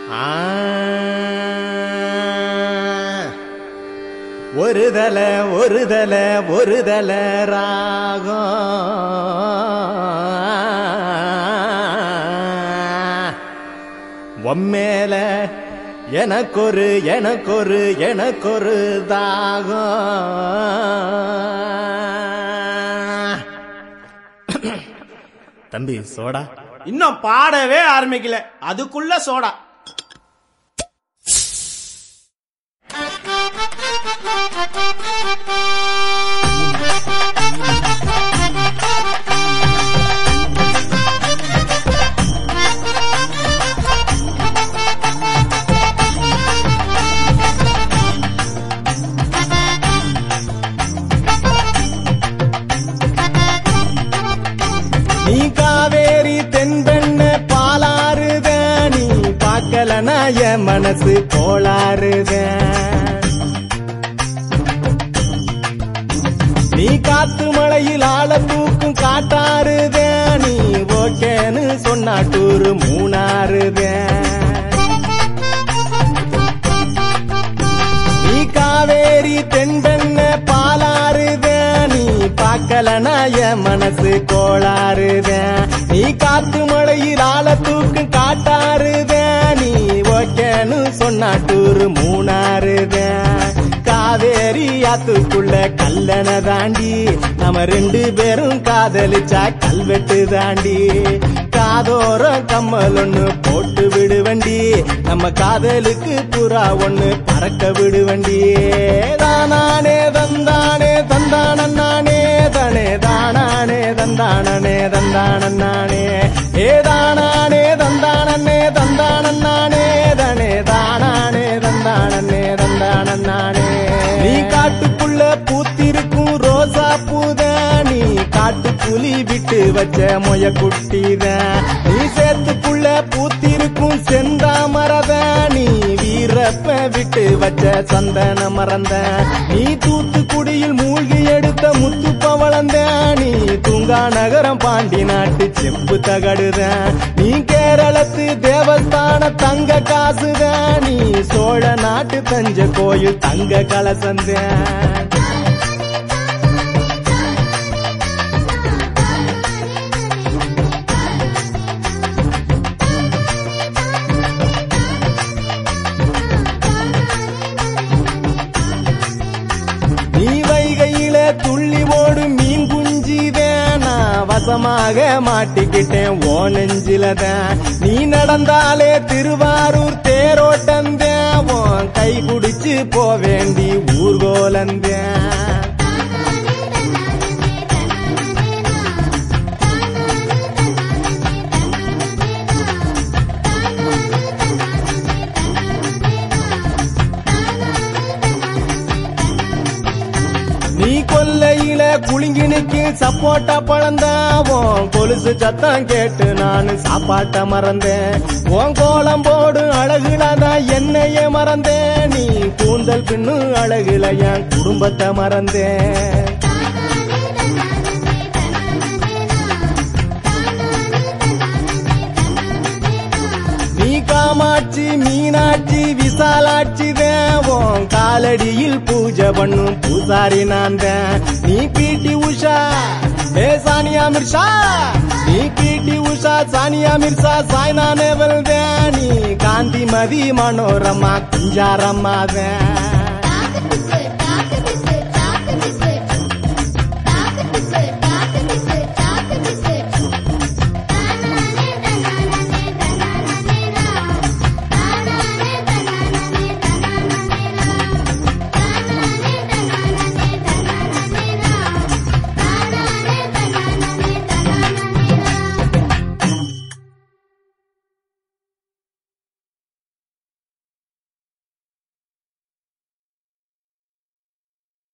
ஆ. ஒரு தல ஒரு தல ஒரு தல ராகம் உம்மேல எனக்கொரு எனக்கொரு எனக்கொரு தாகம் தம்பி சோடா இன்னும் பாடவே ஆரம்பிக்கல அதுக்குள்ள சோடா நீ காவேரி தென்பெண்ண பாலாறுத நீ பார்க்கலனா என் மனசு கோளாறுத நீ காத்து மழையில் ஆள தூக்கும் காட்டாறுத நீ ஓகேன்னு சொன்னா டூரு மூணாறுத நீ காவேரி தென்பெண்ண பாலாறுத நீ பார்க்கலனா என் மனசு கோளாறுத நீ காத்து மழையில் ஆள தூக்கு காட்டாறுத நீ ஓகேன்னு சொன்னா டூரு மூணாறுத காவேரி ஆத்துக்குள்ள கல்லணை தாண்டி நம்ம ரெண்டு பேரும் காதலிச்சா கல்வெட்டு தாண்டி காதோரம் கம்மல் ஒண்ணு போட்டு விடுவண்டி நம்ம காதலுக்கு புறா ஒண்ணு பறக்க விடுவண்டி தானானே தந்தானே தந்தானே தனே தானானே தந்தானே தந்தானே ஏ தானானே தந்தானே தந்தானே தனே தானானே தந்தானே தந்தானே நீ காட்டுக்குள்ள பூத்திருக்கும் ரோசா பூதானி காட்டு புலி விட்டு வச்ச மொய குட்டிதான் நீ சேத்துக்குள்ள பூத்திருக்கும் செந்தாமரதானி வீரப்ப விட்டு வச்ச சந்தன மறந்த நீ தூத்துக்குடியில் மூழ்கி எடுத்த முத்து பவளந்த நீ தூங்கா நகரம் பாண்டி நாட்டு செப்பு தகடுத நீ கேரளத்து தேவஸ்தான தங்க காசுத நீ சோழ நாட்டு தஞ்ச கோயில் தங்க கலசந்த நீ வைகையில துள்ளி ஓடும் மீன் குஞ்சி வேணா வசமாக மாட்டிக்கிட்டேன் ஓ நெஞ்சிலதான் நீ நடந்தாலே திருவாரூர் தேரோட்டம் உன் கை குடிச்சு போவேண்டி ஊர்கோலந்தேன் நீ கொல்லையில குலுங்கி நிக்கி சப்போட்டா பழந்தாவும் கொலுசு சத்தம் கேட்டு நான் சாப்பாட்ட மறந்தேன் உன் கோலம் போடும் அழகுல தான் என்னைய மறந்தேன் நீ கூந்தல் பின்னு அழகுல என் குடும்பத்தை மறந்தேன் நீ காமாட்சி மீனாட்சி விசாலாட்சி தேவம் காலடியில் பூஜை பண்ணும் பூசாரி நான் தான் நீ பீட்டி உஷா ஏ சானியா மிர்சா நீ பீட்டி உஷா சானியா மிர்சா சாய்னா நேவல் நீ காந்திமதி மனோரமா குஞ்சாரம்மா தான்